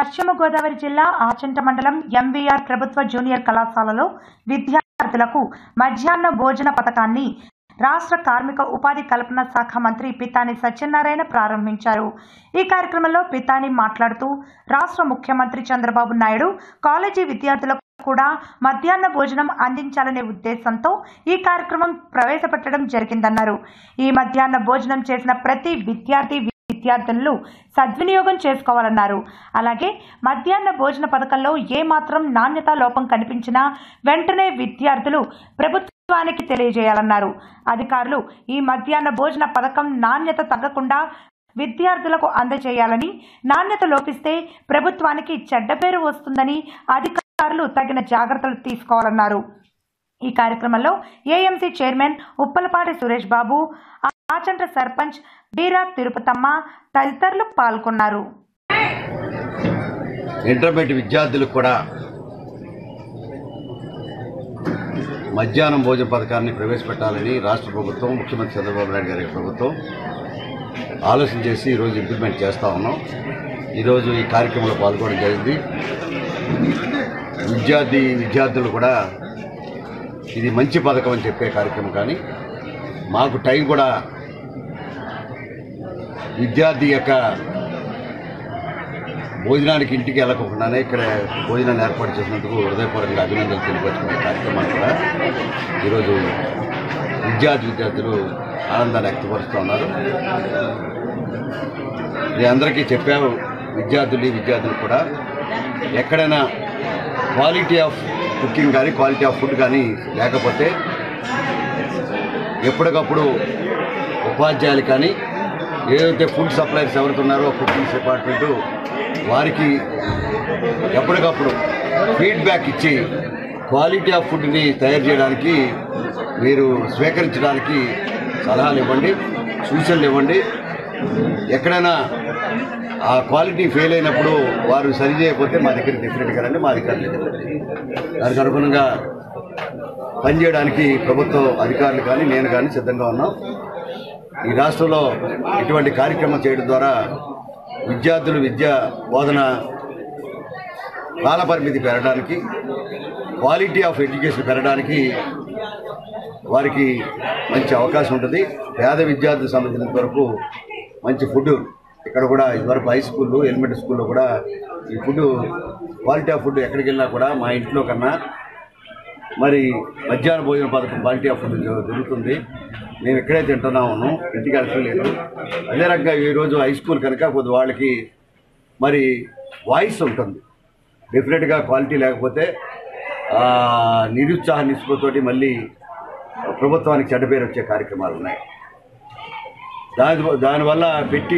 పశ్చిమ గోదావరి జిల్లా ఆచంట మండలం ఎంవీఆర్ ప్రభుత్వ జూనియర్ కళాశాలలో విద్యార్థులకు మధ్యాహ్న భోజన పథకాన్ని రాష్ట్ర కార్మిక ఉపాధి కల్పన శాఖ మంత్రి పితాని సత్యనారాయణ ప్రారంభించారు ఈ కార్యక్రమంలో పితాని మాట్లాడుతూ రాష్ట్ర ముఖ్యమంత్రి చంద్రబాబు నాయుడు కాలేజీ విద్యార్థులకు కూడా మధ్యాహ్న భోజనం అందించాలనే ఉద్దేశంతో ఈ కార్యక్రమం ప్రవేశపెట్టడం జరిగిందన్నారు ఈ మధ్యాహ్న భోజనం చేసిన ప్రతి విద్యార్థి విద్యార్థులు సద్వినియోగం చేసుకోవాలన్నారు అలాగే మధ్యాహ్న భోజన పథకంలో ఏమాత్రం నాణ్యత లోపం కనిపించినా వెంటనే విద్యార్థులు ప్రభుత్వానికి తెలియజేయాలన్నారు అధికారులు ఈ మధ్యాహ్న భోజన పథకం నాణ్యత తగ్గకుండా విద్యార్థులకు అందజేయాలని నాణ్యత లోపిస్తే ప్రభుత్వానికి చెడ్డ పేరు వస్తుందని అధికారులు తగిన జాగ్రత్తలు తీసుకోవాలన్నారు ఈ కార్యక్రమంలో ఏఎంసీ చైర్మన్ ఉప్పలపాటి సురేష్ బాబు ఆచంట సర్పంచ్ బీరా తిరుపతమ్మ తదితరులు పాల్గొన్నారు ఇంటర్మీడియట్ విద్యార్థులకు కూడా మధ్యాహ్నం భోజన పథకాన్ని ప్రవేశపెట్టాలని రాష్ట్ర ప్రభుత్వం ముఖ్యమంత్రి చంద్రబాబు నాయుడు గారి ప్రభుత్వం ఆలోచన చేసి ఈరోజు ఇంప్లిమెంట్ చేస్తూ ఉన్నాం ఈరోజు ఈ కార్యక్రమంలో పాల్గొనడం జరిగింది విద్యార్థి విద్యార్థులు కూడా ఇది మంచి పథకం అని చెప్పే కార్యక్రమం కానీ మాకు టైం కూడా విద్యార్థి యొక్క భోజనానికి ఇంటికి వెళ్ళకుండానే ఇక్కడ భోజనాన్ని ఏర్పాటు చేసినందుకు హృదయపూర్వకంగా అభినందనలు తెలియపరుచుకునే కార్యక్రమాన్ని కూడా ఈరోజు విద్యార్థి విద్యార్థులు ఆనందాన్ని వ్యక్తపరుస్తూ ఉన్నారు ఇది అందరికీ చెప్పాము విద్యార్థులు విద్యార్థులు కూడా ఎక్కడైనా క్వాలిటీ ఆఫ్ కుకింగ్ కానీ క్వాలిటీ ఆఫ్ ఫుడ్ కానీ లేకపోతే ఎప్పటికప్పుడు ఉపాధ్యాయులు కానీ ఏదైతే ఫుడ్ సప్లైర్స్ ఎవరైతే ఉన్నారో కుకింగ్ డిపార్ట్మెంటు వారికి ఎప్పటికప్పుడు ఫీడ్బ్యాక్ ఇచ్చి క్వాలిటీ ఆఫ్ ఫుడ్ని తయారు చేయడానికి మీరు స్వీకరించడానికి సలహాలు ఇవ్వండి సూచనలు ఇవ్వండి ఎక్కడైనా ఆ క్వాలిటీ ఫెయిల్ అయినప్పుడు వారు సరి చేయకపోతే మా దగ్గర డెఫినెట్గా రండి మా అధికారులు దగ్గర రండి. దానికి అనుగుణంగా పనిచేయడానికి ప్రభుత్వ అధికారులు కానీ నేను కానీ సిద్ధంగా ఉన్నాం ఈ రాష్ట్రంలో ఇటువంటి కార్యక్రమం చేయడం ద్వారా విద్యార్థులు విద్యా బోధన కాలపరిమితి పెరగడానికి క్వాలిటీ ఆఫ్ ఎడ్యుకేషన్ పెరగడానికి వారికి మంచి అవకాశం ఉంటుంది పేద విద్యార్థులకు సంబంధించినంత వరకు మంచి ఫుడ్ ఇక్కడ కూడా ఇదివరకు హై స్కూల్లో ఎలిమెంటరీ స్కూల్లో కూడా ఈ ఫుడ్ క్వాలిటీ ఆఫ్ ఫుడ్ ఎక్కడికి వెళ్ళినా కూడా మా ఇంట్లో కన్నా మరి మధ్యాహ్న భోజన పథకం క్వాలిటీ ఆఫ్ ఫుడ్ దొరుకుతుంది మేము ఇక్కడే తింటున్నాము ఇంటికి వెళ్ళలేదు అదే రకంగా ఈరోజు హై స్కూల్ కనుక కొద్ది వాళ్ళకి మరి వాయిస్ ఉంటుంది డెఫినెట్గా క్వాలిటీ లేకపోతే ఆ, నిరుత్సాహ నిస్పతోటి మళ్ళీ ప్రభుత్వానికి చెడ్డ పేరు వచ్చే కార్యక్రమాలు ఉన్నాయి దాని దానివల్ల పెట్టి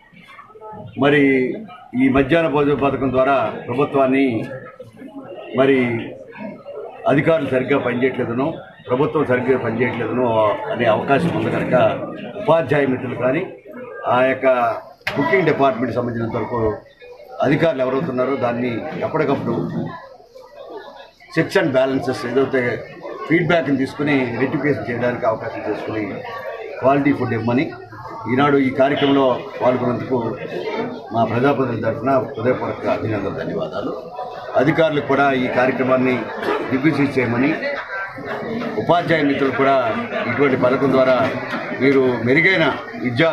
మరి ఈ మధ్యాహ్న భోజన పథకం ద్వారా ప్రభుత్వాన్ని మరి అధికారులు సరిగ్గా పనిచేయట్లేదనో ప్రభుత్వం సరిగ్గా పనిచేయట్లేదనో అనే అవకాశం ఉంది కనుక ఉపాధ్యాయ మిత్రులు కానీ ఆ యొక్క కుకింగ్ డిపార్ట్మెంట్ సంబంధించినంత వరకు అధికారులు ఎవరవుతున్నారో దాన్ని ఎప్పటికప్పుడు చెక్స్ అండ్ బ్యాలెన్సెస్ ఏదైతే ఫీడ్బ్యాక్ని తీసుకుని రెక్టిఫికేషన్ చేయడానికి అవకాశం చేసుకుని క్వాలిటీ ఫుడ్ ఇవ్వమని ఈనాడు ఈ కార్యక్రమంలో పాల్గొన్నందుకు మా ప్రజాప్రతినిధుల తరఫున హృదయపూర్వక అభినందనలు ధన్యవాదాలు అధికారులకు కూడా ఈ కార్యక్రమాన్ని దిగ్విజయం చేయమని ఉపాధ్యాయ మిత్రులు కూడా ఇటువంటి పథకం ద్వారా మీరు మెరుగైన విద్యా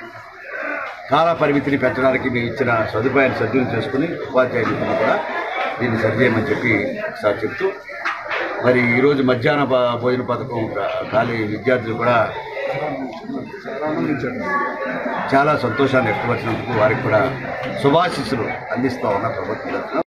కాల పరిమితిని పెంచడానికి మేము ఇచ్చిన సదుపాయాన్ని సద్వినియోగం చేసుకుని ఉపాధ్యాయ మిత్రులు కూడా దీన్ని సరిచేయమని చెప్పి ఒకసారి చెప్తూ మరి ఈరోజు మధ్యాహ్న భ- భోజన పథకం కా- ఖాళీ విద్యార్థులు కూడా చాలా సంతోషాన్ని వ్యక్తపరిచినందుకు వారికి కూడా శుభాశిస్సులు అందిస్తూ ఉన్న ప్రభుత్వం తరఫున